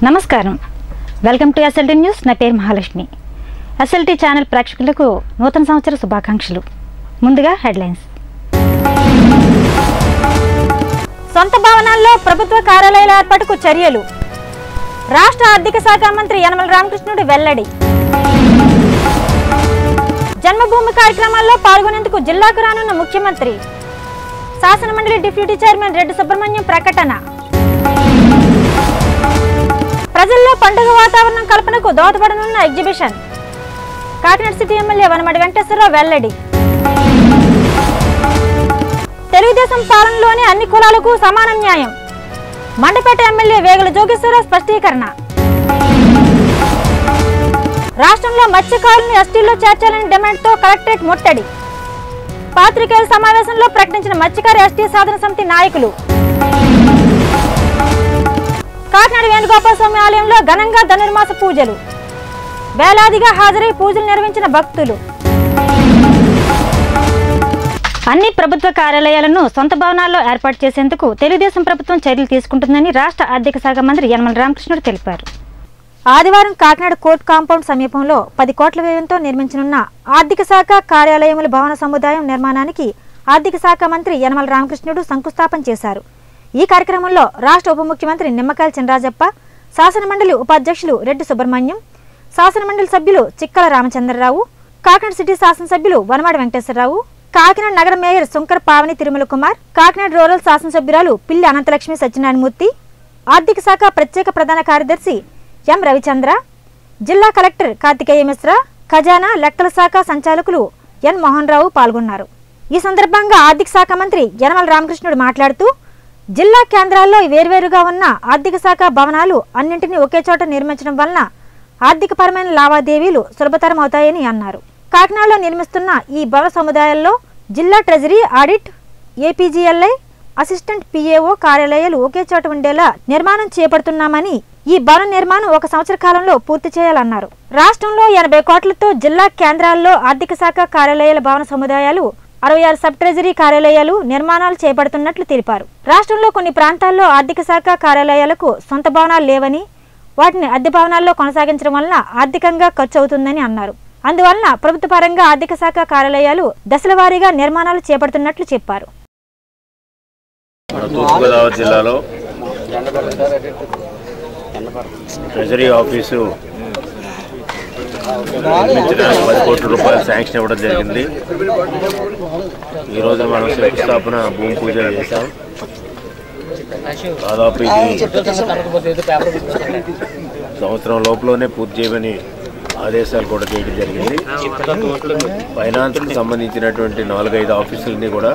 నమస్కారం welcome to SLT news నా పేరు మహాలక్ష్మి ఎస్ఎల్టీ ఛానల్ ప్రేక్షకులకు నూతన సంవత్సర శుభాకాంక్షలు ముందుగా హెడ్లైన్స్ సొంత భవనాల్లో ప్రభుత్వ కార్యాలయాల ఏర్పాటుకు చర్యలు రాష్ట్ర ఆర్థిక శాఖ మంత్రి యనమల రామకృష్ణుడు వెల్లడి జన్మభూమి కార్యక్రమాల్లో పాల్గొనేందుకు జిల్లాకు రానున్న ముఖ్యమంత్రి శాసనమండలి డిప్యూటీ చైర్మన్ రెడ్డి సుబ్రహ్మణ్యం ప్రకటన ప్రజల్లో పండుగ వాతావరణం కల్పనకు దోహదపడనున్న exhibition Kakinada city MLA Vanamadi Venkateswara Rao వెల్లడి తెలుగుదేశం పాలనలోని అన్ని కులాలకు సమాన న్యాయం మండపేట ఎమ్మెల్యే వేగుల జోగేశ్వరరావు స్పష్టీకరణ రాష్ట్రంలో మత్స్యకారులను ఎస్టీలో చేర్చాలని డిమాండ్తో కలెక్టరేట్ ముట్టడి పాత్రికేయుల సమావేశంలో ప్రకటించిన మత్స్యకార ఎస్టీ సాధన సమితి నాయకులు కాకినాడ వేణుగోపాల స్వామి ఆలయంలో ఘనంగా ధనుర్మాస పూజలు వేలాదిగా హాజరై పూజలు నిర్వహించిన భక్తులు అన్ని ప్రభుత్వ కార్యాలయాలను సొంత భవనాల్లో ఏర్పాటు చేసేందుకు తెలుగుదేశం ప్రభుత్వం చర్యలు తీసుకుంటుందని రాష్ట్ర ఆర్థిక శాఖ మంత్రి యనమల రామకృష్ణుడు తెలిపారు ఆదివారం కాకినాడ కోర్టు కాంపౌండ్ సమీపంలో పది కోట్ల వ్యయంతో నిర్మించనున్న ఆర్థిక శాఖ కార్యాలయముల భవన సముదాయం నిర్మాణానికి ఆర్థిక శాఖ మంత్రి యనమల రామకృష్ణుడు శంకుస్థాపన చేశారు ఈ కార్యక్రమంలో రాష్ట్ర ఉప ముఖ్యమంత్రి నిమ్మకాయల చినరాజప్ప శాసనమండలి ఉపాధ్యక్షులు రెడ్డి సుబ్రహ్మణ్యం శాసనమండలి సభ్యులు చిక్కల రామచంద్రరావు కాకినాడ సిటీ శాసనసభ్యులు వనమాడి వెంకటేశ్వరరావు కాకినాడ నగర మేయర్ శంకర్ పావని తిరుమల కుమార్ కాకినాడ రూరల్ శాసనసభ్యురాలు పిల్లి అనంతలక్ష్మి సత్యనారాయణమూర్తి ఆర్థిక శాఖ ప్రత్యేక ప్రధాన కార్యదర్శి ఎం రవిచంద్ర జిల్లా కలెక్టర్ కార్తికేయ మిశ్రా ఖజానా లెక్కల శాఖ సంచాలకులు ఎన్ మోహన్ రావు పాల్గొన్నారు ఈ సందర్భంగా ఆర్థిక శాఖ మంత్రి యనమల రామకృష్ణుడు మాట్లాడుతూ జిల్లా కేంద్రాల్లో వేర్వేరుగా ఉన్న ఆర్థిక శాఖ భవనాలు అన్నింటినీ ఒకే చోట నిర్మించడం వలన ఆర్థికపరమైన లావాదేవీలు సులభతరం అవుతాయని అన్నారు కాకినాడలో నిర్మిస్తున్న ఈ భవన సముదాయాల్లో జిల్లా treasury audit APGLI assistant PAO కార్యాలయాలు ఒకే చోట ఉండేలా నిర్మాణం చేపడుతున్నామని ఈ భవన నిర్మాణం ఒక సంవత్సర కాలంలో పూర్తి చేయాలన్నారు రాష్ట్రంలో ఎనభై కోట్లతో జిల్లా కేంద్రాల్లో ఆర్థిక శాఖ కార్యాలయాల భవన సముదాయాలు అరవై ఆరు సబ్ ట్రెజరీ కార్యాలయాలు నిర్మాణాలు చేపడుతున్నట్లు తెలిపారు రాష్ట్రంలో కొన్ని ప్రాంతాల్లో ఆర్థిక శాఖ కార్యాలయాలకు సొంత భవనాలు లేవని వాటిని అద్దె భవనాల్లో కొనసాగించడం వలన ఆర్థికంగా ఖర్చు అవుతుందని అన్నారు అందువలన ప్రభుత్వ పరంగా ఆర్థిక శాఖ కార్యాలయాలు దశల వారీగా నిర్మాణాలు చేపడుతున్నట్లు చెప్పారు మన తూర్పుగోదావరి జిల్లాలో ట్రెజరీ ఆఫీసు నిర్మించడానికి పది కోట్ల రూపాయలు శాంక్షన్ ఇవ్వడం జరిగింది ఈరోజు మనం శంకుస్థాపన భూమి పూజ చేశాం దాదాపు ఇది సంవత్సరం లోపలనే పూర్తి చేయమని ఆదేశాలు కూడా చేయడం జరిగింది ఫైనాన్స్కి సంబంధించినటువంటి నాలుగైదు ఆఫీసులని కూడా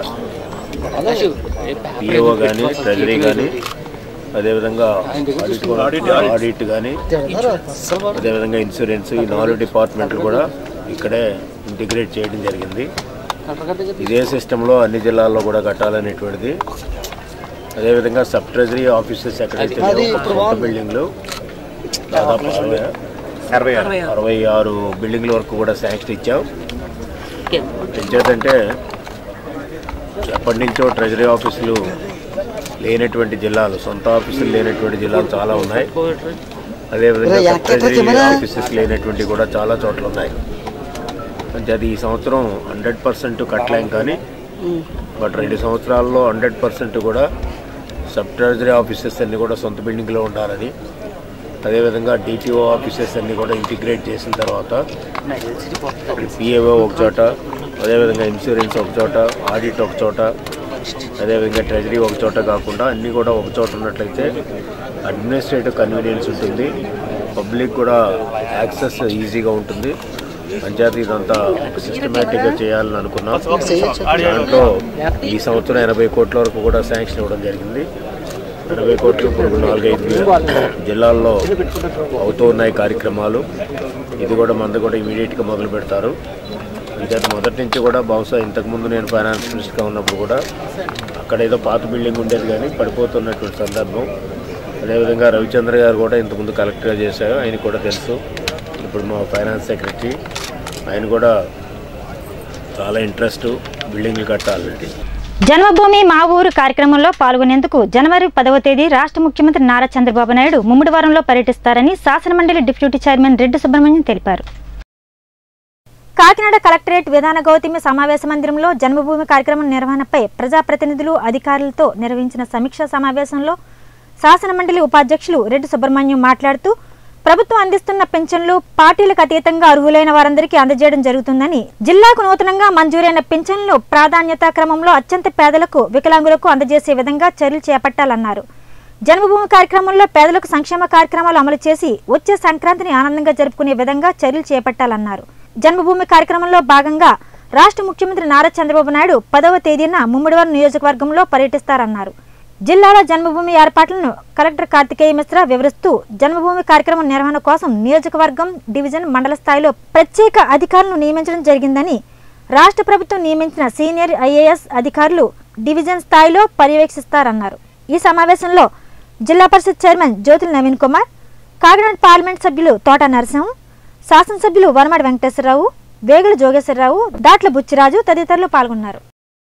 పిఓ కానీ ట్రెజరీ కానీ అదేవిధంగా ఆడిట్ ఆడిట్ కానీ అదేవిధంగా ఇన్సూరెన్స్ ఈ నాలుగు డిపార్ట్మెంట్లు కూడా ఇక్కడే ఇంటిగ్రేట్ చేయడం జరిగింది ఇదే సిస్టంలో అన్ని జిల్లాల్లో కూడా కట్టాలనేటువంటిది అదేవిధంగా సబ్ ట్రెజరీ ఆఫీసెస్ ఎక్కడైతే లేవో కొత్త బిల్డింగ్లు దాదాపు అరవై అరవై అరవై ఆరు బిల్డింగ్ల వరకు కూడా శాంక్షన్ ఇచ్చాం ఎంచేతంటే ఎప్పటి నుంచో ట్రెజరీ ఆఫీసులు లేనటువంటి జిల్లాలు సొంత ఆఫీసులు లేనటువంటి జిల్లాలు చాలా ఉన్నాయి అదేవిధంగా సబ్ ట్రెజరీ ఆఫీసెస్ లేనటువంటి కూడా చాలా చోట్ల ఉన్నాయి అంటే అది ఈ సంవత్సరం హండ్రెడ్ పర్సెంట్ కట్టలేం కానీ బట్ రెండు సంవత్సరాల్లో హండ్రెడ్ పర్సెంట్ కూడా సబ్ ట్రెజరీ ఆఫీసెస్ అన్నీ కూడా సొంత బిల్డింగ్లో ఉండాలని అదేవిధంగా డిటిఓ ఆఫీసెస్ అన్నీ కూడా ఇంటిగ్రేట్ చేసిన తర్వాత పిఏఓ ఒక చోట అదేవిధంగా ఇన్సూరెన్స్ ఒక చోట ఆడిట్ ఒక చోట అదేవిధంగా ట్రెజరీ ఒక చోట కాకుండా అన్నీ కూడా ఒక చోట ఉన్నట్లయితే అడ్మినిస్ట్రేటివ్ కన్వీనియన్స్ ఉంటుంది పబ్లిక్ కూడా యాక్సెస్ ఈజీగా ఉంటుంది పంచాయతీ ఇదంతా ఒక సిస్టమేటిక్గా చేయాలని అనుకున్నాం దాంట్లో ఈ సంవత్సరం ఎనభై కోట్ల వరకు కూడా శాంక్షన్ ఇవ్వడం జరిగింది ఎనభై కోట్లు ఇప్పుడు నాలుగైదు జిల్లాల్లో అవుతూ ఉన్నాయి కార్యక్రమాలు ఇది కూడా మంద కూడా ఇమీడియట్గా మొదలు పెడతారు అంటే మొదటి నుంచి కూడా బహుశా ఇంతకుముందు నేను ఫైనాన్స్ మినిస్టర్గా ఉన్నప్పుడు కూడా అక్కడ ఏదో పాత బిల్డింగ్ ఉండేది కానీ పడిపోతున్నటువంటి సందర్భం అదేవిధంగా రవిచంద్ర గారు కూడా ఇంతకుముందు కలెక్టర్గా చేశారు ఆయన కూడా తెలుసు ఇప్పుడు మా ఫైనాన్స్ సెక్రటరీ ఆయన కూడా చాలా ఇంట్రెస్ట్ బిల్డింగ్లు కట్టాలంటే జన్మభూమి మా ఊరు కార్యక్రమంలో పాల్గొనేందుకు జనవరి పదవ తేదీ రాష్ట్ర ముఖ్యమంత్రి నారా చంద్రబాబు నాయుడు ముమ్మడివారంలో పర్యటిస్తారని శాసనమండలి డిప్యూటీ చైర్మన్ రెడ్డి సుబ్రహ్మణ్యం తెలిపారు కాకినాడ కలెక్టరేట్ విధాన గౌతమి సమావేశ మందిరంలో జన్మభూమి కార్యక్రమం నిర్వహణపై ప్రజాప్రతినిధులు అధికారులతో నిర్వహించిన సమీక్షా సమావేశంలో శాసనమండలి ఉపాధ్యక్షులు రెడ్డి సుబ్రహ్మణ్యం మాట్లాడుతూ ప్రభుత్వం అందిస్తున్న పెన్షన్లు పార్టీలకు అతీతంగా అర్హులైన వారందరికీ అందజేయడం జరుగుతుందని జిల్లాకు నూతనంగా మంజూరైన పెన్షన్లు ప్రాధాన్యతా క్రమంలో అత్యంత పేదలకు వికలాంగులకు అందజేసే విధంగా చర్యలు చేపట్టాలన్నారు జన్మభూమి కార్యక్రమంలో పేదలకు సంక్షేమ కార్యక్రమాలు అమలు చేసి వచ్చే సంక్రాంతిని ఆనందంగా జరుపుకునే విధంగా చర్యలు చేపట్టాలన్నారు జన్మభూమి కార్యక్రమంలో భాగంగా రాష్ట్ర ముఖ్యమంత్రి నారా చంద్రబాబు నాయుడు పదవ తేదీన ముమ్మిడివరం నియోజకవర్గంలో పర్యటిస్తారన్నారు జిల్లాలో జన్మభూమి ఏర్పాట్లను కలెక్టర్ కార్తికేయ మిశ్రా వివరిస్తూ జన్మభూమి కార్యక్రమం నిర్వహణ కోసం నియోజకవర్గం డివిజన్ మండల స్థాయిలో ప్రత్యేక అధికారులను నియమించడం జరిగిందని రాష్ట్ర ప్రభుత్వం నియమించిన సీనియర్ ఐఏఎస్ అధికారులు డివిజన్ స్థాయిలో పర్యవేక్షిస్తారన్నారు ఈ సమావేశంలో జిల్లా పరిషత్ చైర్మన్ జ్యోతుల నవీన్ కుమార్ కాకినాడ పార్లమెంట్ సభ్యులు తోట నరసింహం శాసనసభ్యులు వనమాడి వెంకటేశ్వరరావు వేగుల జోగేశ్వరరావు దాట్ల బుచ్చిరాజు తదితరులు పాల్గొన్నారు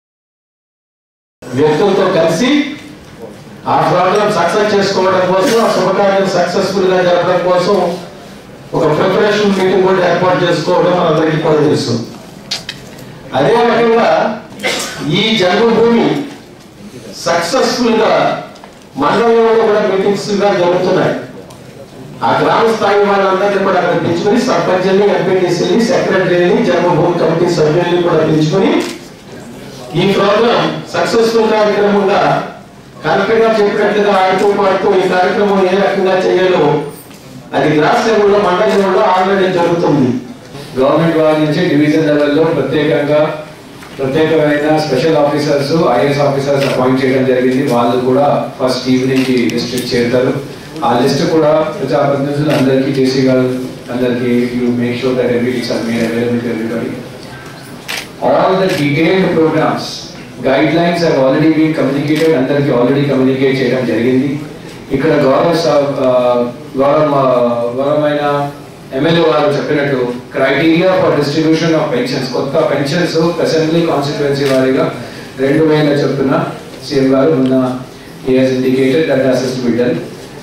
వ్యక్తులతో కలిసి ఆ ప్రోగ్రామ్ సక్సెస్ చేసుకోవడం కోసం ఆ శుభకార్యం సక్సెస్ఫుల్ గా జరపడం కోసం ఒక ప్రిపరేషన్ మీటింగ్ కూడా ఏర్పాటు చేసుకోవడం మనందరికీ కూడా తెలుసు అదే రకంగా ఈ జన్మభూమి సక్సెస్ఫుల్ గా మండలంలో కూడా మీటింగ్స్ గా జరుగుతున్నాయి ఆ గ్రామ స్థాయి వాళ్ళందరినీ కూడా అక్కడ పిలుచుకొని సర్పంచ్ని ఎంపీటీసీని సెక్రటరీని జన్మభూమి కమిటీ సభ్యుల్ని కూడా పిలుచుకొని ఈ ప్రోగ్రామ్ సక్సెస్ఫుల్ కార్యక్రమంగా కలెక్టర్ గారు చెప్పినట్లుగా ఆడుతూ పాడుతూ ఈ కార్యక్రమం ఏ రకంగా చేయాలో అది గ్రాస్ లెవెల్లో మండల లెవెల్లో ఆల్రెడీ జరుగుతుంది గవర్నమెంట్ వారి నుంచి డివిజన్ లెవెల్లో ప్రత్యేకంగా ప్రత్యేకమైన special officers IAS officers appoint చేయడం జరిగింది వాళ్ళు కూడా ఫస్ట్ ఈవినింగ్ కి లిస్ట్ చేరుతారు ఆ లిస్ట్ కూడా ప్రజాప్రతినిధులు అందరికీ జేసీ గారు అందరికీ you make sure that every are made available to everybody all the detailed programs guidelines have already been communicated అందరికి ఆల్రెడీ కమ్యూనికేట్ చేయడం జరిగింది ఇక్కడ గౌరవ స- ఆ, గౌరవ గౌరవమైన ఎమ్మెల్యే వారు చెప్పినట్టు criteria for distribution of pensions కొత్త పెన్షన్స్ అసెంబ్లీ కాన్స్టిట్యుయెన్సీ వారిగా రెండు వేల చొప్పున సీఎం గారు మొన్న indicated that assess be done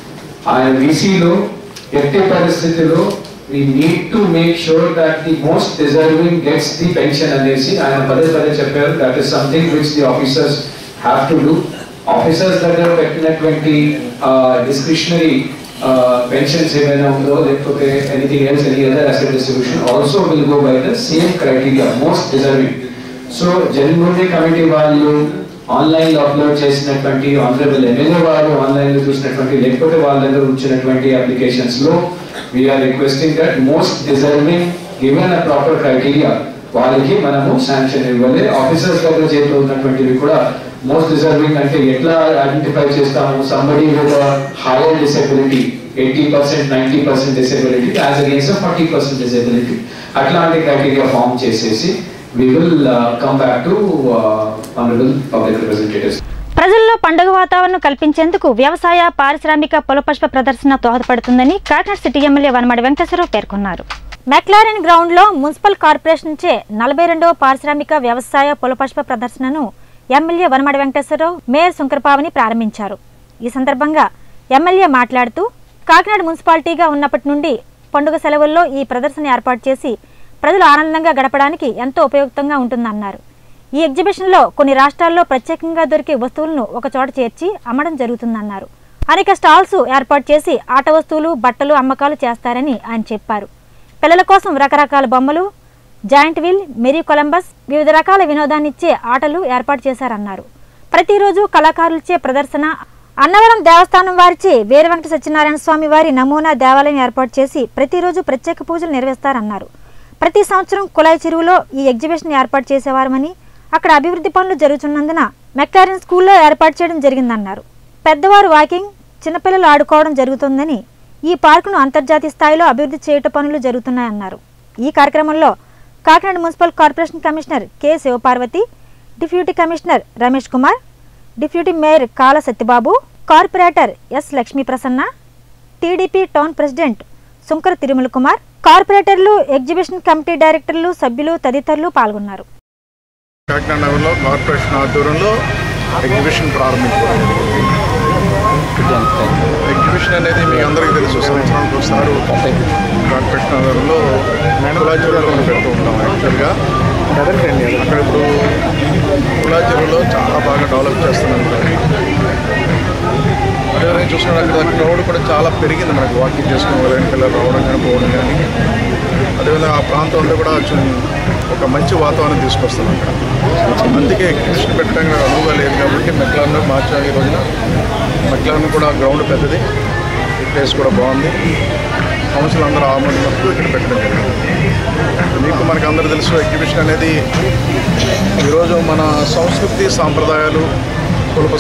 ఆయన వీసీలో ఎట్టి పరిస్థితిలో we need to make sure that the most deserving gets the pension అనేసి ఆయన పదే పదే చెప్పారు that is something which the officers have to do officers దగ్గర పెట్టినటువంటి డిస్క్రిషనరీ పెన్షన్స్ ఏమైనా ఉందో లేకపోతే anything else any other asset distribution also will go by the same criteria most deserving so Janmabhoomi committee వాళ్ళు ఆన్లైన్ లో అప్లోడ్ చేసినటువంటి honourable MLA వారు online లో చూసినటువంటి లేకపోతే వాళ్ళ దగ్గర ఉంచినటువంటి అప్లికేషన్స్ లో we are requesting that most deserving given a proper criteria వాళ్ళకి మనము శాంక్షన్ ఇవ్వాలి ఆఫీసర్స్ దగ్గర చేతిలో ఉన్నటువంటివి కూడా మోస్ట్ డిజర్వింగ్ అంటే ఎట్లా ఐడెంటిఫై చేస్తాము somebody with higher disability eighty percent ninety percent disability as against forty percent disability అట్లాంటి క్రైటీరియా ఫామ్ చేసేసి we will uh, come back to uh, honorable public representatives. ప్రజల్లో పండుగ వాతావరణం కల్పించేందుకు వ్యవసాయ పారిశ్రామిక పొలపుష్ప ప్రదర్శన దోహదపడుతుందని కాకినాడ సిటీ ఎమ్మెల్యే వనమాడి వెంకటేశ్వరరావు పేర్కొన్నారు మెక్లారెన్ గ్రౌండ్లో మున్సిపల్ కార్పొరేషన్ చే నలభై రెండవ పారిశ్రామిక వ్యవసాయ పొలపుష్ప ప్రదర్శనను ఎమ్మెల్యే వనమాడి వెంకటేశ్వరరావు మేయర్ శంకరపావని ప్రారంభించారు ఈ సందర్భంగా ఎమ్మెల్యే మాట్లాడుతూ కాకినాడ మున్సిపాలిటీగా ఉన్నప్పటి నుండి పండుగ సెలవుల్లో ఈ ప్రదర్శన ఏర్పాటు చేసి ప్రజలు ఆనందంగా గడపడానికి ఎంతో ఉపయుక్తంగా ఉంటుందన్నారు ఈ ఎగ్జిబిషన్లో కొన్ని రాష్ట్రాల్లో ప్రత్యేకంగా దొరికే వస్తువులను ఒక చోట చేర్చి అమ్మడం జరుగుతుందన్నారు అనేక స్టాల్స్ ఏర్పాటు చేసి ఆట వస్తువులు బట్టలు అమ్మకాలు చేస్తారని ఆయన చెప్పారు పిల్లల కోసం రకరకాల బొమ్మలు జాయింట్ వీల్ మెరీ కొలంబస్ వివిధ రకాల వినోదాన్నిచ్చే ఆటలు ఏర్పాటు చేశారన్నారు ప్రతిరోజు కళాకారులచే ప్రదర్శన అన్నవరం దేవస్థానం వారిచే వీర వెంకట సత్యనారాయణ స్వామి వారి నమూనా దేవాలయం ఏర్పాటు చేసి ప్రతిరోజు ప్రత్యేక పూజలు నిర్వహిస్తారన్నారు ప్రతి సంవత్సరం కులాయి చెరువులో ఈ ఎగ్జిబిషన్ ఏర్పాటు చేసేవారమని అక్కడ అభివృద్ధి పనులు జరుగుతున్నందున మెక్లారెన్ స్కూల్లో ఏర్పాటు చేయడం జరిగిందన్నారు పెద్దవారు వాకింగ్ చిన్నపిల్లలు ఆడుకోవడం జరుగుతుందని ఈ పార్కును అంతర్జాతీయ స్థాయిలో అభివృద్ధి చేయట పనులు జరుగుతున్నాయన్నారు ఈ కార్యక్రమంలో Kakinada municipal corporation commissioner K Siva Parvathi deputy commissioner Ramesh Kumar deputy mayor Kala Satyababu corporator S Lakshmi Prasanna TDP town president Sunkara Tirumala Kumar కార్పొరేటర్లు ఎగ్జిబిషన్ కమిటీ డైరెక్టర్లు సభ్యులు తదితరులు పాల్గొన్నారు కాకినాడ నగరంలో కార్పొరేషన్ ఆధ్వర్యంలో ఎగ్జిబిషన్ ప్రారంభించడం జరిగింది ఎగ్జిబిషన్ అనేది మీ అందరికీ తెలుసు సంవత్సరానికి ఒకసారి కార్పొరేషన్ ఆధ్వర్యంలో కులాచెరువులో మనం పెడుతూ ఉంటాం యాక్చువల్గా అక్కడ ఇప్పుడు కులాచెరువులో చాలా బాగా డెవలప్ చేస్తున్నాం అదేవిధంగా చూసుకుంటే అక్కడ క్రౌడ్ కూడా చాలా పెరిగింది మనకు వాకింగ్ చేసుకుని ఉదయం పిల్లలు రావడం కానీ పోవడం కానీ అదేవిధంగా ఆ ప్రాంతం అంతా కూడా కొంచెం ఒక మంచి వాతావరణం తీసుకొస్తుంది అక్కడ అందుకే ఎగ్జిబిషన్ పెట్టడానికి నాకు అనువుగా లేదు కాబట్టి మెట్లను మార్చాం ఈ రోజున మెట్లను కూడా గ్రౌండ్ పెద్దది ఈ ప్లేస్ కూడా బాగుంది కౌన్సిల్ అందరూ ఆమోదినప్పుడు ఇక్కడ పెట్టడం జరిగింది మీకు మనకు అందరూ తెలుసు ఎగ్జిబిషన్ అనేది ఈరోజు మన సంస్కృతి సాంప్రదాయాలు కులప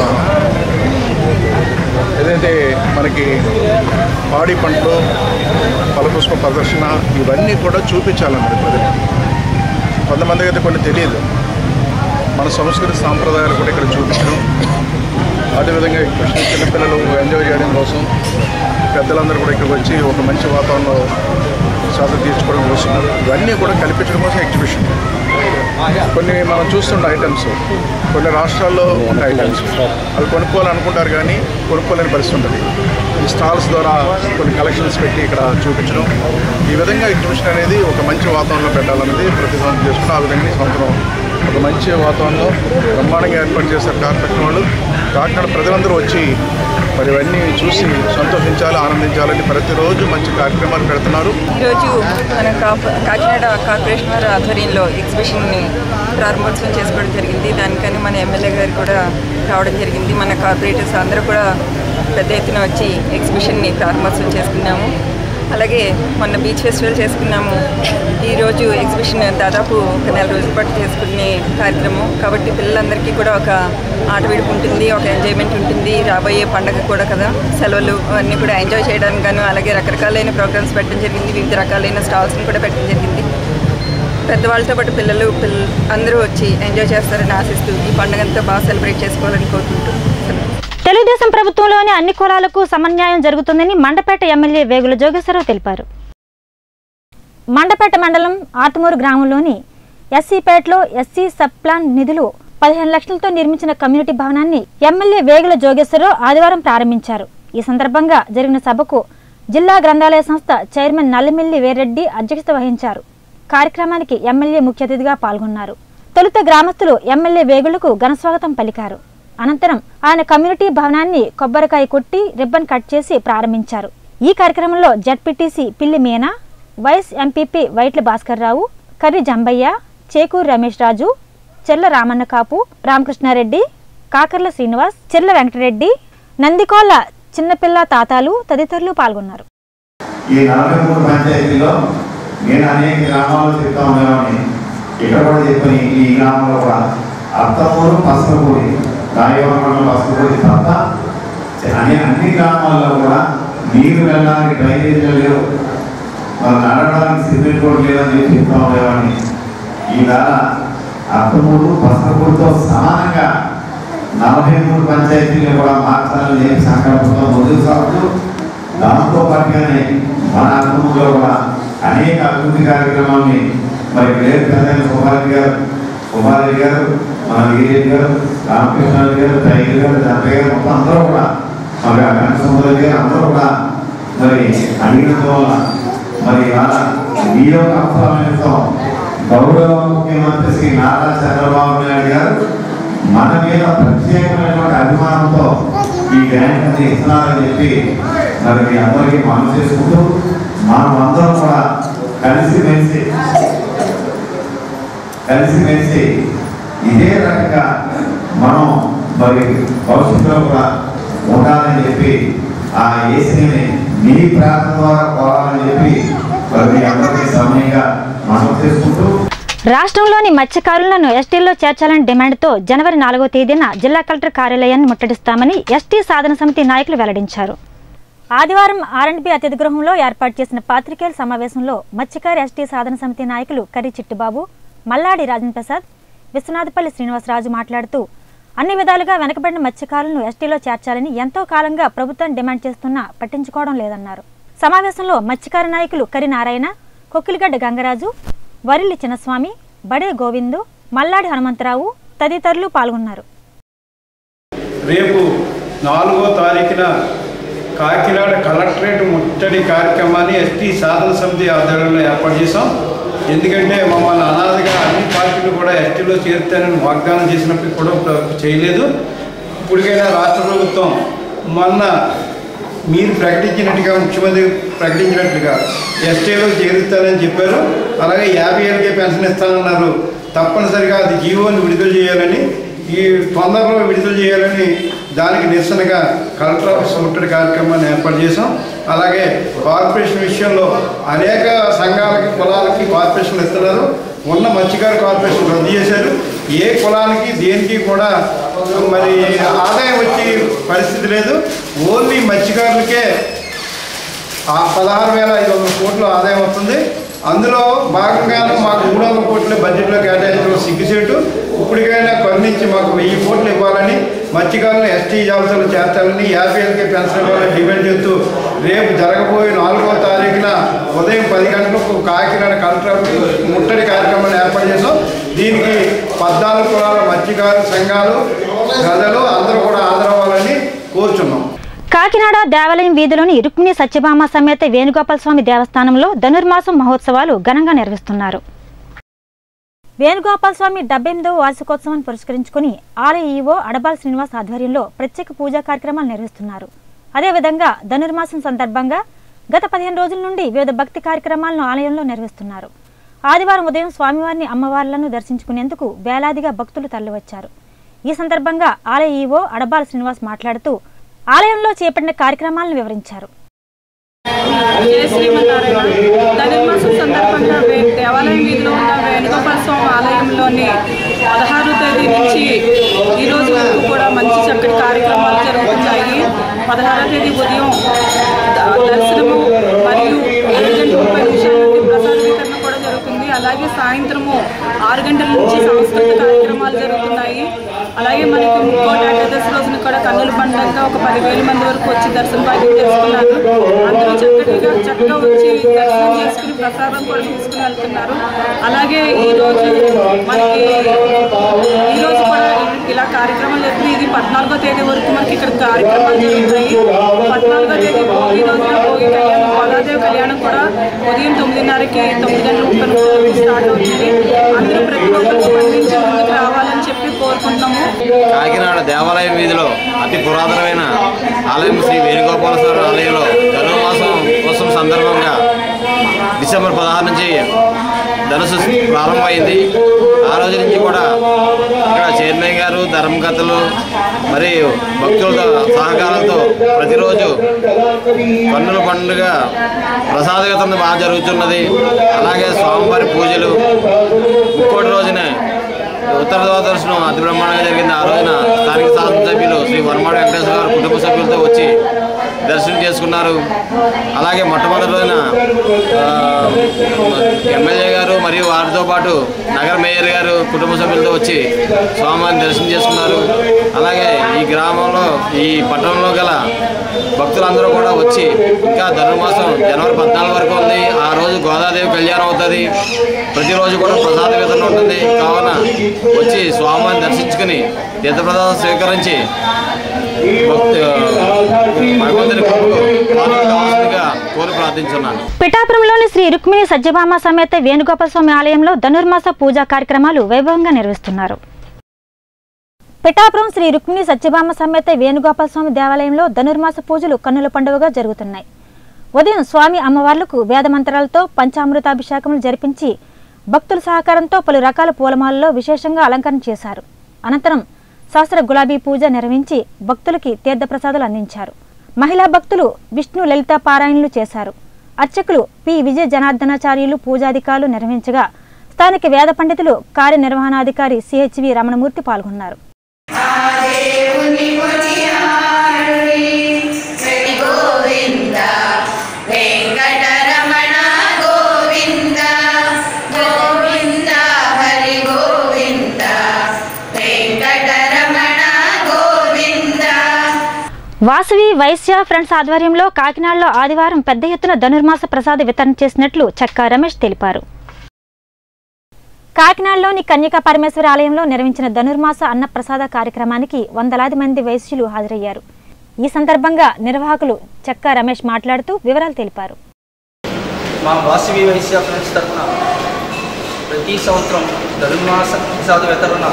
ఏదైతే మనకి పాడి పంటలు ఫలపుష్ప ప్రదర్శన ఇవన్నీ కూడా చూపించాలన్నది ప్రజలు కొంతమందికి అయితే కొన్ని తెలియదు మన సంస్కృతి సాంప్రదాయాలు కూడా ఇక్కడ చూపించడం అదేవిధంగా ఎగ్జిబిషన్ చిన్నపిల్లలు ఎంజాయ్ చేయడం కోసం పెద్దలందరూ కూడా ఇక్కడికి వచ్చి ఒక మంచి వాతావరణంలో శ్రద్ధ తీర్చుకోవడం కోసం ఇవన్నీ కూడా కల్పించడం కోసం ఎగ్జిబిషన్ కొన్ని మనం చూస్తున్న ఐటమ్స్ కొన్ని రాష్ట్రాల్లో ఉన్న ఐటమ్స్ అవి కొనుక్కోవాలనుకుంటారు కానీ కొనుక్కోలేని పరిస్థితి ఉంటుంది ఈ స్టాల్స్ ద్వారా కొన్ని కలెక్షన్స్ పెట్టి ఇక్కడ చూపించడం ఈ విధంగా ఎగ్జిబిషన్ అనేది ఒక మంచి వాతావరణంలో పెట్టాలన్నది ప్రతి సంవత్సరం చేసుకున్నాం ఆ విధంగా ఈ సంవత్సరం ఒక మంచి వాతావరణంలో బ్రహ్మాండంగా ఏర్పాటు చేశారు కార్పొరేషన్ వాళ్ళు కాకినాడ ప్రజలందరూ వచ్చి మరి ఇవన్నీ చూసి సంతోషించాలి ఆనందించాలని ప్రతిరోజు మంచి కార్యక్రమాలు పెడుతున్నారు ఈరోజు మన కాప్ కాకినాడ కార్పొరేషన్ వారి ఆధ్వర్యంలో ఎగ్జిబిషన్ని ప్రారంభోత్సవం చేసుకోవడం జరిగింది దానికని మన ఎమ్మెల్యే గారు కూడా రావడం జరిగింది మన కార్పొరేటర్స్ అందరూ కూడా పెద్ద ఎత్తున వచ్చి ఎగ్జిబిషన్ని ప్రారంభోత్సవం చేసుకున్నాము అలాగే మొన్న బీచ్ ఫెస్టివల్ చేసుకున్నాము ఈరోజు ఎగ్జిబిషన్ దాదాపు ఒక నెల రోజుల పాటు చేసుకునే కార్యక్రమం కాబట్టి పిల్లలందరికీ కూడా ఒక ఆట విడుపు ఉంటుంది ఒక ఎంజాయ్మెంట్ ఉంటుంది రాబోయే పండగ కూడా కదా సెలవులు అన్నీ కూడా ఎంజాయ్ చేయడానికి గాను అలాగే రకరకాలైన ప్రోగ్రామ్స్ పెట్టడం జరిగింది వివిధ రకాలైన స్టాల్స్ని కూడా పెట్టడం జరిగింది పెద్దవాళ్ళతో పాటు పిల్లలు పిల్ల అందరూ వచ్చి ఎంజాయ్ చేస్తారని ఆశిస్తూ ఈ పండుగంతా బాగా సెలబ్రేట్ చేసుకోవాలని కోరుకుంటూ సెలవు. తెలుగుదేశం ప్రభుత్వంలోని అన్ని కులాలకు సమన్యాయం జరుగుతుందని మండపేట ఎమ్మెల్యే వేగుల జోగేశ్వరరావు తెలిపారు మండపేట మండలం ఆతుమూరు గ్రామంలోని ఎస్సీపేటలో ఎస్సీ సబ్ ప్లాన్ నిధులు పదిహేను లక్షలతో నిర్మించిన కమ్యూనిటీ భవనాన్ని ఎమ్మెల్యే వేగుల జోగేశ్వరరావు ఆదివారం ప్రారంభించారు ఈ సందర్భంగా జరిగిన సభకు జిల్లా గ్రంథాలయ సంస్థ చైర్మన్ నల్లిమిల్లి వీరెడ్డి అధ్యక్షత వహించారు కార్యక్రమానికి ఎమ్మెల్యే ముఖ్య అతిథిగా పాల్గొన్నారు తొలుత గ్రామస్తులు ఎమ్మెల్యే వేగులకు ఘనస్వాగతం పలికారు అనంతరం ఆయన కమ్యూనిటీ భవనాన్ని కొబ్బరికాయ కొట్టి రిబ్బన్ కట్ చేసి ప్రారంభించారు ఈ కార్యక్రమంలో ZPTC Pilli Meena vice MPP Vaitla Bhaskar Rao Karri Jambayya Chekuru Ramesh Raju Cherla Ramanna కాపు రామకృష్ణారెడ్డి కాకర్ల శ్రీనివాస్ చెర్ల వెంకటరెడ్డి నందికోళ్ల చిన్నపిల్ల తాతాలు తదితరులు పాల్గొన్నారు ఈ నలభై మూడు పంచాయతీలో నేను అనేక గ్రామాల్లో చెప్తా ఉండేవాడిని ఇక్కడ కూడా చెప్పని ఈ గ్రామంలో కూడా అత్తమూరు పసలపూడి రాయవరం పసలపూడి తప్ప అనే అన్ని గ్రామాల్లో కూడా నీరు వెళ్ళడానికి డ్రైనేజీలు లేవు వాళ్ళు నడవడానికి సిమెంట్ రోడ్ లేదని చెప్పి చెప్తా ఉండేవాడిని ఈ వేళ అత్తమూరు పసలపూడితో సమానంగా నలభై మూడు పంచాయతీలు కూడా మార్చాలని చెప్పి సంకల్పంతో ముందుకు సాగుతూ దాంతో పాటుగానే మన అర్థంలో కూడా అనేక అభివృద్ధి కార్యక్రమాల్ని మరి వేరు పెద్దలు సుబ్బారెడ్డి గారు సుబ్బారెడ్డి గారు మన వీరెడ్డి గారు రామకృష్ణారెడ్డి గారు టైగర్ గారు జంపయ్య గారు మొత్తం అందరూ కూడా మరి కనకసుందరెడ్డి గారు అందరూ కూడా మరి అడిగినందు వల్ల మరి ఇవాళ మీ యొక్క అవసరమైన గౌరవ ముఖ్యమంత్రి శ్రీ నారా చంద్రబాబు నాయుడు గారు మన మీద ప్రత్యేకమైనటువంటి అభిమానంతో ఈ గ్రాంట్ అనేది ఇస్తున్నారని చెప్పి మరి మీ అందరికీ మనం చేసుకుంటూ మనం అందరం కూడా కలిసి మెలిసి కలిసి మెలిసి ఇదే రకంగా మనం మరి భవిష్యత్తులో కూడా ఉండాలని చెప్పి ఆ ఏసీని మీ ప్రార్థన ద్వారా పోవాలని చెప్పి మరి మీ అందరికీ సమయంగా మనం చేసుకుంటూ రాష్ట్రంలోని మత్స్యకారులను ఎస్టీల్లో చేర్చాలని డిమాండ్తో జనవరి నాలుగో తేదీన జిల్లా కలెక్టర్ కార్యాలయాన్ని ముట్టడిస్తామని ఎస్టీ సాధన సమితి నాయకులు వెల్లడించారు ఆదివారం ఆర్ఎండ్బి అతిథి గృహంలో ఏర్పాటు చేసిన పాత్రికేయుల సమావేశంలో మత్స్యకార ఎస్టీ సాధన సమితి నాయకులు కర్రి చిట్టిబాబు మల్లాడి రాజన్ ప్రసాద్ విశ్వనాథపల్లి శ్రీనివాసరాజు మాట్లాడుతూ అన్ని విధాలుగా వెనకబడిన మత్స్యకారులను ఎస్టీలో చేర్చాలని ఎంతో కాలంగా ప్రభుత్వం డిమాండ్ చేస్తున్నా పట్టించుకోవడం లేదన్నారు సమావేశంలో మత్స్యకార నాయకులు కరి నారాయణ కొక్కిలిగడ్డ గంగరాజు వరిల్లి చిన్నస్వామి బడే గోవిందు మల్లాడి హనుమంతరావు తదితరులు పాల్గొన్నారు రేపు నాలుగో తారీఖున కాకినాడ కలెక్టరేట్ ముట్టడి కార్యక్రమాన్ని ఎస్టీ సాధన సమితి ఆధ్వర్యంలో ఏర్పాటు చేశాం ఎందుకంటే మమ్మల్ని అనాథగా అన్ని పార్టీలు కూడా ఎస్టీలో చేరుతానని వాగ్దానం చేసినప్పటికీ కూడా ఇప్పుడు చేయలేదు ఇప్పటికైనా రాష్ట్ర ప్రభుత్వం మొన్న మీరు ప్రకటించినట్టుగా ముఖ్యమంత్రి ప్రకటించినట్లుగా ఎస్టీలో చేరుస్తానని చెప్పారు అలాగే యాభై ఏళ్ళకే పెన్షన్ ఇస్తానన్నారు తప్పనిసరిగా అది జీవోని విడుదల చేయాలని ఈ తొందరలో విడుదల చేయాలని దానికి నిరసనగా కలెక్టర్ ఆఫీస్ ముట్టడి కార్యక్రమాన్ని ఏర్పాటు చేశాం అలాగే కార్పొరేషన్ విషయంలో అనేక సంఘాలకి కులాలకి కార్పొరేషన్లు ఇస్తున్నారు ఉన్న మత్స్యకార కార్పొరేషన్ రద్దు చేశారు ఏ కులానికి దేనికి కూడా మరి ఆదాయం వచ్చే పరిస్థితి లేదు ఓన్లీ మత్స్యకారులకే ఆ పదహారు వేల ఐదు వందల కోట్ల ఆదాయం వస్తుంది అందులో భాగంగా మాకు మూడు వందల కోట్ల బడ్జెట్లో కేటాయించడం సిగ్గుసేటు ఇప్పటికైనా కరుణించి మాకు వెయ్యి కోట్లు ఇవ్వాలని మత్స్యకారులను ఎస్టీ జాబితాలో చేర్చాలని యాభై ఏళ్ళకి పెన్షన్ ఇవ్వాలని డిమాండ్ చేస్తూ రేపు జరగబోయే నాలుగో తారీఖున ఉదయం పది గంటలకు కాకినాడ కలెక్టర్ ఆఫీస్ ముట్టడి కార్యక్రమాన్ని ఏర్పాటు చేసాం దీనికి పద్నాలుగు కులాల మత్స్యకారు సంఘాలు ప్రజలు అందరూ కూడా హాజరవ్వాలని కోరుచున్నాం కాకినాడ దేవాలయం వీధిలోని రుక్మిణి సత్యభామ సమేత వేణుగోపాల స్వామి దేవస్థానంలో ధనుర్మాసం మహోత్సవాలు ఘనంగా నిర్వహిస్తున్నారు వేణుగోపాల స్వామి డెబ్బై ఎనిమిదవ వార్షికోత్సవాన్ని పురస్కరించుకుని ఆలయ ఈవో అడబాల్ శ్రీనివాస్ ఆధ్వర్యంలో ప్రత్యేక పూజా కార్యక్రమాలు నిర్వహిస్తున్నారు అదేవిధంగా ధనుర్మాసం సందర్భంగా గత పదిహేను రోజుల నుండి వివిధ భక్తి కార్యక్రమాలను ఆలయంలో నిర్వహిస్తున్నారు ఆదివారం ఉదయం స్వామివారిని అమ్మవార్లను దర్శించుకునేందుకు వేలాదిగా భక్తులు తరలివచ్చారు ఈ సందర్భంగా ఆలయ ఈవో అడబాల్ శ్రీనివాస్ మాట్లాడుతూ ఆలయంలో చేపట్టిన కార్యక్రమాలను వివరించారు జయ శ్రీమన్నారాయణ ధనుర్మాసం సందర్భంగా వే- దేవాలయం వీధిలో ఉన్న వేణుగోపాల స్వామి ఆలయంలోని పదహారు తేదీ నుంచి ఈ రోజు వరకు కూడా మంచి చక్కటి కార్యక్రమాలు జరుగుతున్నాయి పదహారో తేదీ ఉదయం ద- దర్శనము మరియు ఏడు గంటల ముప్పై నిమిషాల నుండి ప్రసాద వితరణ కూడా జరుగుతుంది అలాగే సాయంత్రము ఆరు గంటల నుంచి సాంస్కృతిక కార్యక్రమాలు జరుగుతున్నాయి అలాగే మనకి ముక్కోటి ఏకాదశి రోజున కూడా కన్నుల పండుగగా ఒక పదివేల మంది వరకు వచ్చి దర్శన భాగ్యం చేసుకున్నారు అందరూ చక్కటిగా చక్కగా వచ్చి దర్శనం చేసుకుని ప్రసాదం కూడా తీసుకుని వెళ్తున్నారు అలాగే ఈ రోజు మనకి ఈ రోజు కూడా ఇలా కార్యక్రమాలు జరుగుతున్నాయి ఇది పద్నాలుగో తేదీ వరకు మనకి ఇక్కడ కార్యక్రమాలు జరుగుతాయి పద్నాలుగో తేదీ భోగి రోజున భోగి కళ్యాణం బాలాదేవి కళ్యాణం కూడా ఉదయం తొమ్మిదిన్నరకి తొమ్మిది గంటల ముప్పై నిమిషాలకు స్టార్ట్ అవుతుంది అందరూ ప్రతి ఒక్కరు స్పందించి ముందుకు రావాలని చెప్పి కోరుకుంటున్నాము కాకినాడ దేవాలయం వీధిలో అతి పురాతనమైన ఆలయం శ్రీ వేణుగోపాల స్వామి ఆలయంలో ధనుర్మాసం కోసం సందర్భంగా డిసెంబర్ పదహారు నుంచి ధనుసు ప్రారంభమైంది ఆ రోజు నుంచి కూడా ఇక్కడ చైర్మన్ గారు ధర్మకర్తలు మరియు భక్తుల సహకారంతో ప్రతిరోజు కన్నుల పండుగ ప్రసాద వితరణ బాగా జరుగుతున్నది అలాగే స్వామివారి పూజలు ముక్కోటి రోజున ఉత్తర దూరదర్శనం అతి బ్రహ్మాండంగా జరిగింది ఆ రోజున స్థానిక శాసనసభ్యులు శ్రీ వనమాడి వెంకటేశ్వర గారు కుటుంబ సభ్యులతో వచ్చి దర్శనం చేసుకున్నారు అలాగే మొట్టమొదటి రోజున ఆ, ఎమ్మెల్యే గారు మరియు వారితో పాటు నగర మేయర్ గారు కుటుంబ సభ్యులతో వచ్చి స్వామివారిని దర్శనం చేసుకున్నారు అలాగే ఈ గ్రామంలో ఈ పట్టణంలో గల భక్తులందరూ కూడా వచ్చి ఇంకా ధనుర్మాసం జనవరి పద్నాలుగు వరకు ఉంది ఆ రోజు గోదాదేవి కళ్యాణం అవుతుంది ప్రతిరోజు కూడా ప్రసాద వితరణ ఉంటుంది కావున వచ్చి స్వామివారిని దర్శించుకుని తీర్థప్రసాదం స్వీకరించి భక్తి భగవంతుని కృపకు పాత్రలు కావాల్సిందిగా కోరి ప్రార్థించున్నాను పిఠాపురంలోని శ్రీ రుక్మిణి సత్యభామ సమేత వేణుగోపాల స్వామి ఆలయంలో ధనుర్మాస పూజా కార్యక్రమాలు వైభవంగా నిర్వహిస్తున్నారు పిఠాపురం శ్రీ రుక్మిణి సత్యభామ సమేత వేణుగోపాల స్వామి దేవాలయంలో ధనుర్మాస పూజలు కన్నుల పండుగగా జరుగుతున్నాయి ఉదయం స్వామి అమ్మవార్లకు వేద మంత్రాలతో పంచామృతాభిషేకములు జరిపించి భక్తుల సహకారంతో పలు రకాల పూలమాలలో విశేషంగా అలంకరణ చేశారు అనంతరం శాస్త్ర గులాబీ పూజ నిర్వహించి భక్తులకి తీర్థప్రసాదాలు అందించారు మహిళా భక్తులు విష్ణు లలిత పారాయణలు చేశారు అర్చకులు పి విజయ జనార్దనాచార్యులు పూజాధికారులు నిర్వహించగా స్థానిక వేద పండితులు కార్యనిర్వహణాధికారి సిహెచ్వి రమణమూర్తి పాల్గొన్నారు గోవింద వెంకటరమణ గోవింద గోవింద హరి గోవింద వెంకటరమణ గోవింద వాసవి వైశ్య ఫ్రెండ్స్ ఆధ్వర్యంలో కాకినాడలో ఆదివారం పెద్ద ఎత్తున ధనుర్మాస ప్రసాద వితరణ చేసినట్లు చక్కా రమేష్ తెలిపారు కాకినాడలోని కన్యకా పరమేశ్వర ఆలయంలో నిర్వహించిన ధనుర్మాస అన్నప్రసాద కార్యక్రమానికి వందలాది మంది వైశ్యులు హాజరయ్యారు ఈ సందర్భంగా నిర్వాహకులు చెక్క రమేష్ మాట్లాడుతూ వివరాలు తెలిపారు మా వాసవి వైశ్య ఫ్రెండ్స్ తరఫున ప్రతి సంవత్సరం ధనుర్మాస ప్రసాద వితరణ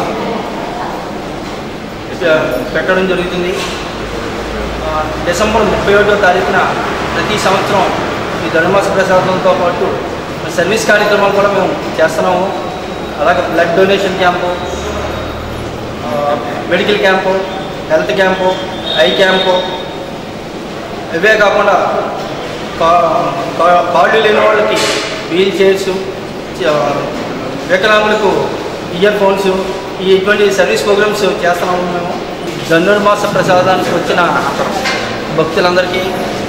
పె- పెట్టడం జరుగుతుంది ఆ, డిసెంబర్ ముప్పై ఒకటో తారీఖున ప్రతి సంవత్సరం ఈ ధనుర్మాస ప్రసాదంతో పాటు సర్వీస్ కార్యక్రమాలు కూడా మేము చేస్తున్నాము అలాగే బ్లడ్ డొనేషన్ క్యాంపు ఆ, medical camp health camp eye camp ఇవే కాకుండా కా- కా- కాళ్ళు లేని వాళ్ళకి వీల్ చైర్స్ వికలాంగులకు ఇయర్ ఫోన్స్ ఈ ఇటువంటి సర్వీస్ ప్రోగ్రామ్స్ చేస్తున్నాము మేము ధనుర్మాస ప్రసాదానికి వచ్చిన భక్తులందరికీ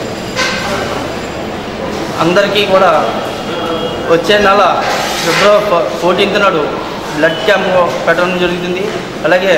అందరికీ కూడా వచ్చే నెల ఫిబ్రవరి ఫోర్టీన్త్ నాడు బ్లడ్ క్యాంపు పెట్టడం జరుగుతుంది అలాగే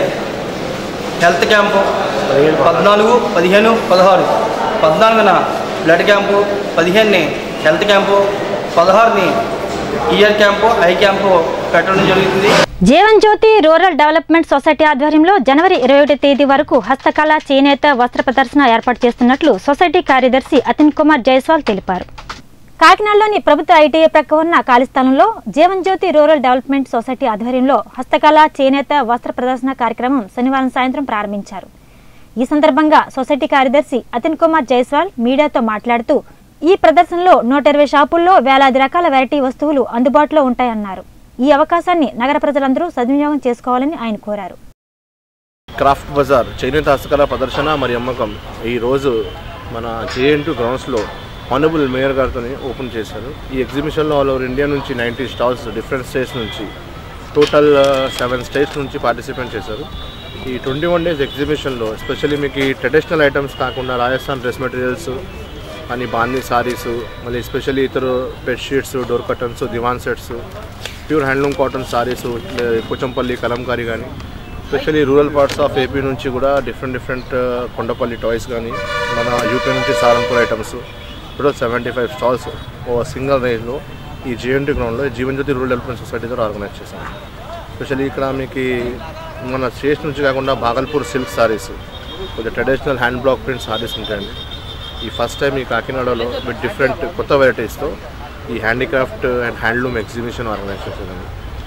హెల్త్ క్యాంపు పద్నాలుగు పదిహేను పదహారు పద్నాలుగున బ్లడ్ క్యాంపు పదిహేనుని హెల్త్ క్యాంపు పదహారుని ఇయర్ క్యాంపు ఐ క్యాంపు పెట్టడం జరుగుతుంది Jeevan Jyothi rural development society ఆధ్వర్యంలో జనవరి ఇరవై ఒకటి తేదీ వరకు హస్తకళ చేనేత వస్త్ర ప్రదర్శన ఏర్పాటు చేస్తున్నట్లు సొసైటీ కార్యదర్శి అతిన్ కుమార్ జైస్వాల్ తెలిపారు కాకినాడలోని ప్రభుత్వ ఐటీఐ ప్రక్క ఉన్న ఖాళీ స్థలంలో Jeevan Jyothi rural development society ఆధ్వర్యంలో హస్తకళ చేనేత వస్త్ర ప్రదర్శన కార్యక్రమం శనివారం సాయంత్రం ప్రారంభించారు ఈ సందర్భంగా సొసైటీ కార్యదర్శి అతిన్ కుమార్ జైస్వాల్ మీడియాతో మాట్లాడుతూ ఈ ప్రదర్శనలో నూట ఇరవై షాపుల్లో వేలాది రకాల వెరైటీ వస్తువులు అందుబాటులో ఉంటాయన్నారు ఈ అవకాశాన్ని నగర ప్రజలందరూ సద్వినియోగం చేసుకోవాలని ఆయన కోరారు క్రాఫ్ట్ బజార్ చేనేత హస్తకళ ప్రదర్శన మరియు అమ్మకం ఈ రోజు మన జేఎన్ గ్రౌండ్స్లో హానబుల్ మేయర్ గారితో ఓపెన్ చేశారు ఈ ఎగ్జిబిషన్లో ఆల్ ఓవర్ ఇండియా నుంచి నైంటీ స్టాల్స్ డిఫరెంట్ స్టేట్స్ నుంచి టోటల్ సెవెన్ స్టేట్స్ నుంచి పార్టిసిపేట్ చేశారు ఈ ట్వంటీ వన్ డేస్ ఎగ్జిబిషన్లో ఎస్పెషల్లీ మీకు ఈ ట్రెడిషనల్ ఐటమ్స్ కాకుండా రాజస్థాన్ డ్రెస్ మెటీరియల్స్ అని బాందీ సారీస్ మళ్ళీ ఎస్పెషల్లీ ఇతర bedsheets door curtains divan sets pure handloom cotton saris Pochampally Kalamkari కానీ especially rural parts of AP నుంచి కూడా డిఫరెంట్ డిఫరెంట్ కొండపల్లి టాయ్స్ కానీ మన యూపీ నుంచి Sarampur items total seventy five stalls ఓ సింగిల్ రేంజ్లో ఈ జేఎన్టీ గ్రౌండ్లో Jeevan Jyothi rural development society ద్వారా ఆర్గనైజ్ చేశాం స్పెషల్లీ ఇక్కడ మీకు మన స్టేట్స్ నుంచి కాకుండా భాగల్పూర్ సిల్క్ సారీస్ కొంచెం traditional hand block print saris ఉంటాయండి ఈ ఫస్ట్ టైం ఈ కాకినాడలో విత్ డిఫరెంట్ కొత్త వెరైటీస్తో ఈ handicraft and handloom exhibition organise చేసేదండి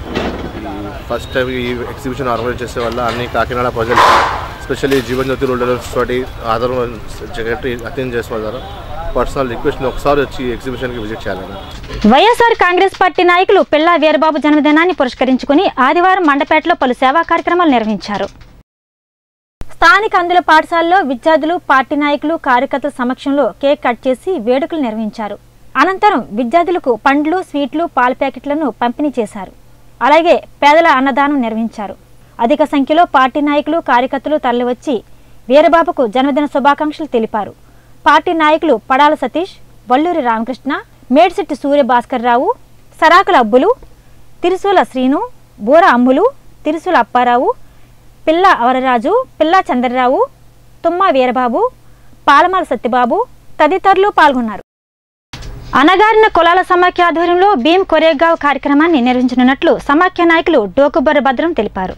ఈ ఫస్ట్ టైం ఈ ఎగ్జిబిషన్ ఆర్గనైజ్ చేసే వల్ల అన్ని కాకినాడ ప్రజలు especially Jeevan Jyothi rural society ఆధారం సెక్రటరీ అటెండ్ చేసే ద్వారా పర్సనల్ రిక్వెస్ట్ ఒకసారి వచ్చి ఈ ఎగ్జిబిషన్కి విజిట్ చేయాలని వైఎస్ఆర్ కాంగ్రెస్ పార్టీ నాయకులు పిల్లా వీరబాబు జన్మదినాన్ని పురస్కరించుకుని ఆదివారం మండపేటలో పలు సేవా కార్యక్రమాలు నిర్వహించారు స్థానిక అందుల పాఠశాలలో విద్యార్థులు పార్టీ నాయకులు కార్యకర్తల సమక్షంలో కేక్ కట్ చేసి వేడుకలు నిర్వహించారు అనంతరం విద్యార్థులకు పండ్లు స్వీట్లు పాల ప్యాకెట్లను పంపిణీ చేశారు అలాగే పేదల అన్నదానం నిర్వహించారు అధిక సంఖ్యలో పార్టీ నాయకులు కార్యకర్తలు తరలివచ్చి వీరబాబుకు జన్మదిన శుభాకాంక్షలు తెలిపారు పార్టీ నాయకులు పడాల సతీష్ వల్లూరి రామకృష్ణ మేడ్శెట్టి సూర్య భాస్కర్ రావు సరాకుల అబ్బులు తిరుసూల శ్రీను బూర అమ్ములు తిరుసూల అప్పారావు పిల్ల అవరరాజు పిల్ల చంద్రరావు తుమ్మ వీరబాబు పాలమాల సత్యబాబు తదితరులు పాల్గొన్నారు అనగారిన కులాల సమాఖ్య ఆధ్వర్యంలో భీమ్ కొరేగావ్ కార్యక్రమాన్ని నిర్వహించనున్నట్లు సమాఖ్య నాయకులు డోకుబర్ర భద్రం తెలిపారు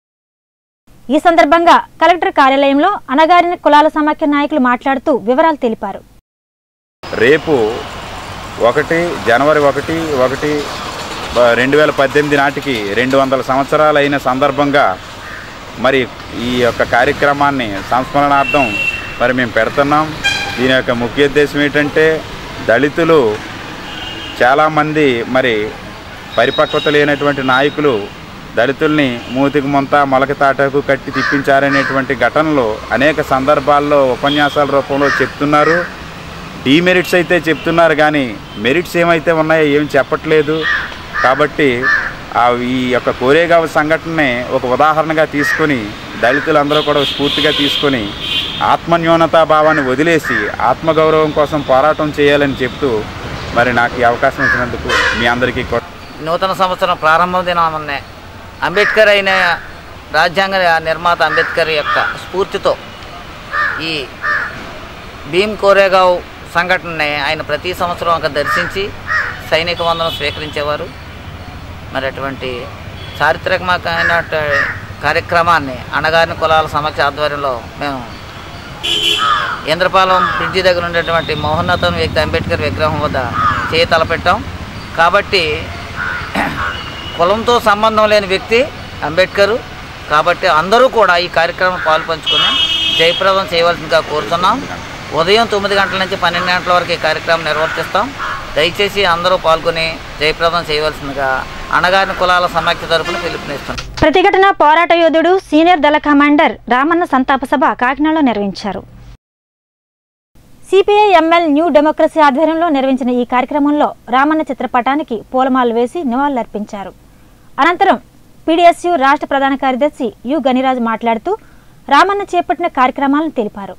ఈ సందర్భంగా కలెక్టర్ కార్యాలయంలో అనగారిన కులాల సమాఖ్య నాయకులు మాట్లాడుతూ వివరాలు తెలిపారు రేపు ఒకటి జనవరి ఒకటి ఒకటి బ- రెండు వేల పద్దెనిమిది నాటికి రెండు వందల సంవత్సరాలు అయిన సందర్భంగా మరి ఈ యొక్క కార్యక్రమాన్ని సంస్మరణార్థం మరి మేము పెడుతున్నాం దీని యొక్క ముఖ్య ఉద్దేశం ఏంటంటే దళితులు చాలామంది మరి పరిపక్వత లేనటువంటి నాయకులు దళితుల్ని మూతికి ముంత మొలక తాటకు కట్టి తిప్పించారనేటువంటి ఘటనలు అనేక సందర్భాల్లో ఉపన్యాసాల రూపంలో చెప్తున్నారు డీమెరిట్స్ అయితే చెప్తున్నారు కానీ మెరిట్స్ ఏమైతే ఉన్నాయో ఏం చెప్పట్లేదు కాబట్టి ఆ ఈ యొక్క కోరేగావ్ సంఘటనని ఒక ఉదాహరణగా తీసుకొని దళితులందరూ కూడా స్ఫూర్తిగా తీసుకొని ఆత్మన్యూనతా భావాన్ని వదిలేసి ఆత్మగౌరవం కోసం పోరాటం చేయాలని చెప్తూ మరి నాకు ఈ అవకాశం ఇచ్చినందుకు మీ అందరికీ కూడా నూతన సంవత్సరం ప్రారంభం దినామన్నే అంబేద్కర్ అయిన రాజ్యాంగ నిర్మాత అంబేద్కర్ యొక్క స్ఫూర్తితో ఈ భీమ్ కోరేగావ్ సంఘటనని ఆయన ప్రతి సంవత్సరం ఒక దర్శించి సైనిక వందనం స్వీకరించేవారు మరి అటువంటి చారిత్రాత్మకమైన కార్యక్రమాన్ని అణగారిన కులాల సమక్ష ఆధ్వర్యంలో మేము ఇంద్రపాలెం బ్రిడ్జి దగ్గర ఉండేటువంటి మోహన్నతం వ్యక్తి అంబేద్కర్ విగ్రహం వద్ద చేయి తలపెట్టాం కాబట్టి కులంతో సంబంధం లేని వ్యక్తి అంబేద్కరు కాబట్టి అందరూ కూడా ఈ కార్యక్రమం పాల్పంచుకుని జయప్రదం చేయవలసిందిగా కోరుతున్నాం ఉదయం తొమ్మిది గంటల నుంచి పన్నెండు గంటల వరకు ఈ కార్యక్రమం నిర్వర్తిస్తాం దయచేసి అందరూ పాల్గొని జయప్రదం చేయవలసిందిగా అణగారిన కులాల సమాఖ్య తరపున పిలుపునిస్తున్నాం ప్రతిఘటన పోరాట యోధుడు సీనియర్ దళ కమాండర్ రామన్న సంతాప సభ కాకినాడలో నిర్వహించారు సిపిఐ ఎంఎల్ న్యూ డెమోక్రసీ ఆధ్వర్యంలో నిర్వహించిన ఈ కార్యక్రమంలో రామన్న చిత్రపటానికి పూలమాలలు వేసి నివాళులర్పించారు అనంతరం పీడీఎస్యు రాష్ట్ర ప్రధాన కార్యదర్శి యు గనిరాజు మాట్లాడుతూ రామన్న చేపట్టిన కార్యక్రమాలను తెలిపారు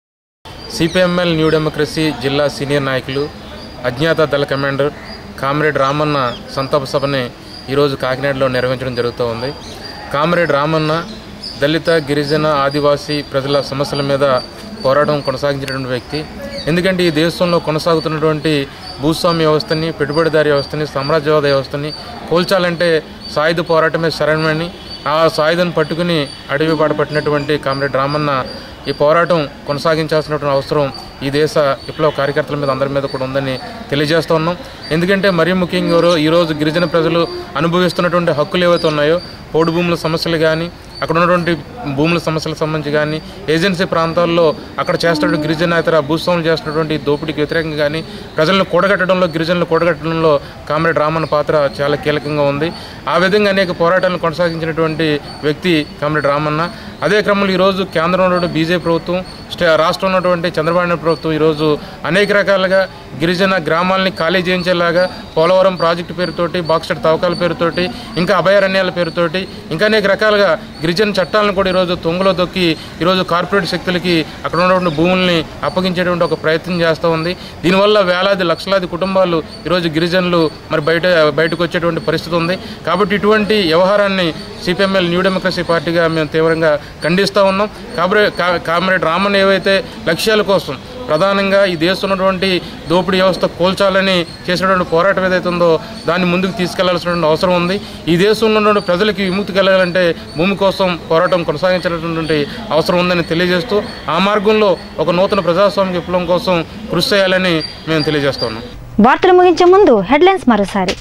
సిపిఎంఎల్ న్యూ డెమోక్రసీ జిల్లా సీనియర్ నాయకులు అజ్ఞాత దళ కమాండర్ కామ్రేడ్ రామన్న సంతాప సభని ఈరోజు కాకినాడలో నిర్వహించడం జరుగుతూ ఉంది కామ్రేడ్ రామన్న దళిత గిరిజన ఆదివాసీ ప్రజల సమస్యల మీద పోరాటం కొనసాగించినటువంటి వ్యక్తి ఎందుకంటే ఈ దేశంలో కొనసాగుతున్నటువంటి భూస్వామ్య వ్యవస్థని పెట్టుబడిదారీ వ్యవస్థని సామ్రాజ్యవాద వ్యవస్థని కోల్చాలంటే సాయుధ పోరాటమే శరణమని ఆ సాయుధను పట్టుకుని అడవి బాట పట్టినటువంటి కామ్రేడ్ రామన్న ఈ పోరాటం కొనసాగించాల్సినటువంటి అవసరం ఈ దేశ విప్లవ కార్యకర్తల మీద అందరి మీద కూడా ఉందని తెలియజేస్తూ ఉన్నాం ఎందుకంటే మరీ ముఖ్యంగా ఈరో- ఈరోజు గిరిజన ప్రజలు అనుభవిస్తున్నటువంటి హక్కులు ఏవైతే ఉన్నాయో పోడు భూముల సమస్యలు కానీ అక్కడ ఉన్నటువంటి భూముల సమస్యలకు సంబంధించి కానీ ఏజెన్సీ ప్రాంతాల్లో అక్కడ చేస్తున్న గిరిజన ఇతర భూస్వాములు చేస్తున్నటువంటి దోపిడీకి వ్యతిరేకంగా కానీ ప్రజలను కూడగట్టడంలో గిరిజనులు కూడగట్టడంలో కామ్రేడ్ రామన్న పాత్ర చాలా కీలకంగా ఉంది ఆ విధంగా అనేక పోరాటాలను కొనసాగించినటువంటి వ్యక్తి కామ్రేడ్ రామన్న అదే క్రమంలో ఈరోజు కేంద్రంలో ఉన్నటువంటి బీజేపీ ప్రభుత్వం స్టే రాష్ట్రంలో ఉన్నటువంటి చంద్రబాబు నాయుడు ప్రభుత్వం ఈరోజు అనేక రకాలుగా గిరిజన గ్రామాలని ఖాళీ చేయించేలాగా పోలవరం ప్రాజెక్టు పేరుతోటి బాక్సెట్ తవ్వకాల పేరుతోటి ఇంకా అభయారణ్యాల పేరుతోటి ఇంకా అనేక రకాలుగా గిరిజన చట్టాలను కూడా ఈరోజు తొంగలో దొక్కి ఈరోజు కార్పొరేట్ శక్తులకి అక్కడ ఉన్నటువంటి భూముల్ని అప్పగించేటువంటి ఒక ప్రయత్నం చేస్తూ ఉంది దీనివల్ల వేలాది లక్షలాది కుటుంబాలు ఈరోజు గిరిజనులు మరి బయట బయటకు వచ్చేటువంటి పరిస్థితి ఉంది కాబట్టి ఇటువంటి వ్యవహారాన్ని సిపిఎంఎల్ న్యూ డెమోక్రసీ పార్టీగా మేము తీవ్రంగా ఖండిస్తూ ఉన్నాం కాబరే కా- కామ్రేడ్ రామన్ ఏవైతే లక్ష్యాల కోసం ప్రధానంగా ఈ దేశం ఉన్నటువంటి దోపిడీ వ్యవస్థ కోల్చాలని చేసినటువంటి పోరాటం ఏదైతే ఉందో దాన్ని ముందుకు తీసుకెళ్లాల్సినటువంటి అవసరం ఉంది ఈ దేశంలో ఉన్నటువంటి ప్రజలకి విముక్తి కలగాలంటే భూమి కోసం పోరాటం కొనసాగించినటువంటి అవసరం ఉందని తెలియజేస్తూ ఆ మార్గంలో ఒక నూతన ప్రజాస్వామిక విప్లవం కోసం కృషి చేయాలని మేము తెలియజేస్తున్నాం వార్తలు ముగించే ముందు హెడ్లైన్స్ మరోసారి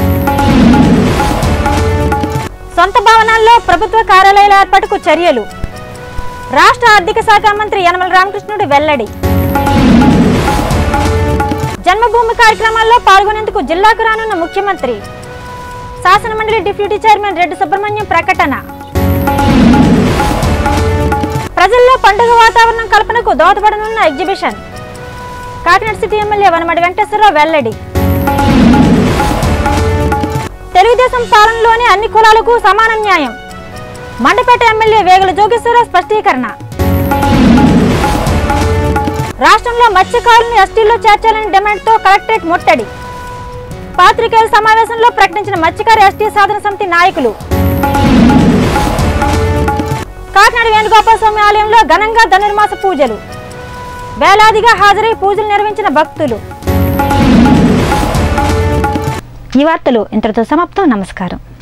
సొంత భవనాల్లో ప్రభుత్వ కార్యాలయాల ఏర్పాటుకు చర్యలు రాష్ట్ర ఆర్థిక శాఖ మంత్రి యనమల రామకృష్ణుడు వెల్లడి జన్మభూమి కార్యక్రమాల్లో పాల్గొనేందుకు జిల్లాకు రానున్న ముఖ్యమంత్రి శాసనమండలి డిప్యూటీ చైర్మన్ రెడ్డి సుబ్రహ్మణ్యం ప్రకటన ప్రజల్లో పండుగ వాతావరణం కల్పనకు దోహదపడనున్న exhibition Kakinada city MLA Vanamadi Venkateswara Rao వెల్లడి తెలుగుదేశం పాలనలోనే అన్ని కులాలకు సమాన న్యాయం మండపేట ఎమ్మెల్యే వేగుల జోగేశ్వరరావు స్పష్టీకరణ రాష్ట్రంలో మత్స్యకారులను ఎస్టీలో చేర్చాలని డిమాండ్తో కలెక్టరేట్ ముట్టడి పాత్రికేయుల సమావేశంలో ప్రకటించిన మత్స్యకారు ఎస్టీ సాధన సమితి నాయకులు కాకినాడ వేణుగోపాల స్వామి ఆలయంలో ఘనంగా ధనుర్మాస పూజలు వేలాదిగా హాజరై పూజలు నిర్వహించిన భక్తులు ఈ వార్తలు ఇంతటితో సమాప్తం నమస్కారం